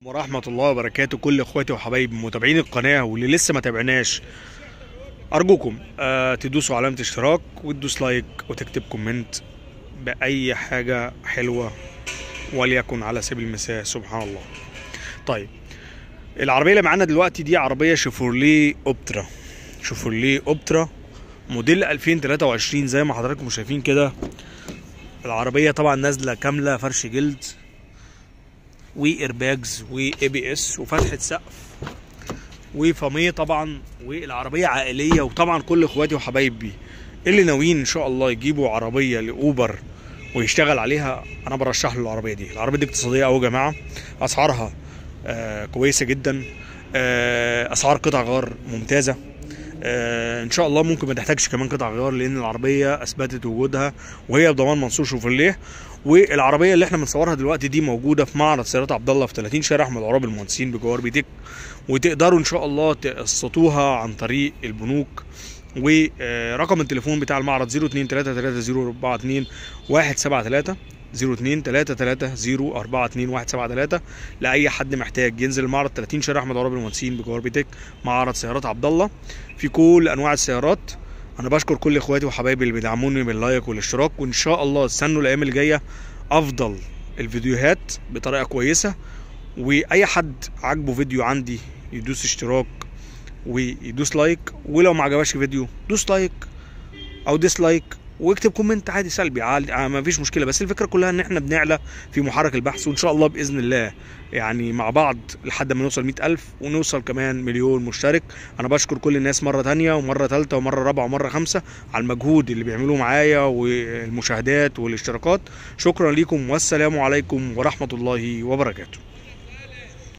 ورحمة الله وبركاته كل اخواتي وحبايبي متابعين القناة واللي لسه ما تابعناش ارجوكم آه تدوسوا علامة اشتراك وتدوس لايك وتكتب كومنت بأي حاجة حلوة وليكن على سبيل المثال سبحان الله طيب العربية اللي معانا دلوقتي دي عربية شيفورليه اوبترا شيفورليه اوبترا موديل 2023 زي ما حضراتكم شايفين كده العربية طبعا نازلة كاملة فرش جلد وايرباجز واي بي اس وفتحه سقف وفاميه طبعا والعربيه عائليه وطبعا كل اخواتي وحبايبي اللي ناويين ان شاء الله يجيبوا عربيه لاوبر ويشتغل عليها انا برشح له العربيه دي العربيه دي اقتصاديه قوي يا جماعه اسعارها آه كويسه جدا آه اسعار قطع غيار ممتازه آه ان شاء الله ممكن ما تحتاجش كمان قطع غيار لان العربيه اثبتت وجودها وهي بضمان منصور شوفرليه والعربيه اللي احنا بنصورها دلوقتي دي موجوده في معرض سيارات عبد الله في 30 شارع احمد عراب المهندسين بجوار بيتك وتقدروا ان شاء الله تقسطوها عن طريق البنوك ورقم التليفون بتاع المعرض 0233042173 173 02 33 042 173 لاي حد محتاج ينزل المعرض 30 شارع احمد عرابي المهندسين بجوار بيتك معرض سيارات عبد الله في كل انواع السيارات انا بشكر كل اخواتي وحبايبي اللي بيدعموني باللايك والاشتراك وان شاء الله استنوا الايام اللي جايه افضل الفيديوهات بطريقه كويسه واي حد عاجبه فيديو عندي يدوس اشتراك ويدوس لايك ولو ما عجبكش فيديو دوس لايك او ديسلايك واكتب كومنت عادي سلبي عادي ما فيش مشكله بس الفكره كلها ان احنا بنعلى في محرك البحث وان شاء الله باذن الله يعني مع بعض لحد ما نوصل مئة ألف ونوصل كمان مليون مشترك أنا بشكر كل الناس مرة تانية ومرة تالتة ومرة رابعة ومرة خمسة على المجهود اللي بيعملوه معايا والمشاهدات والاشتراكات شكرا لكم والسلام عليكم ورحمة الله وبركاته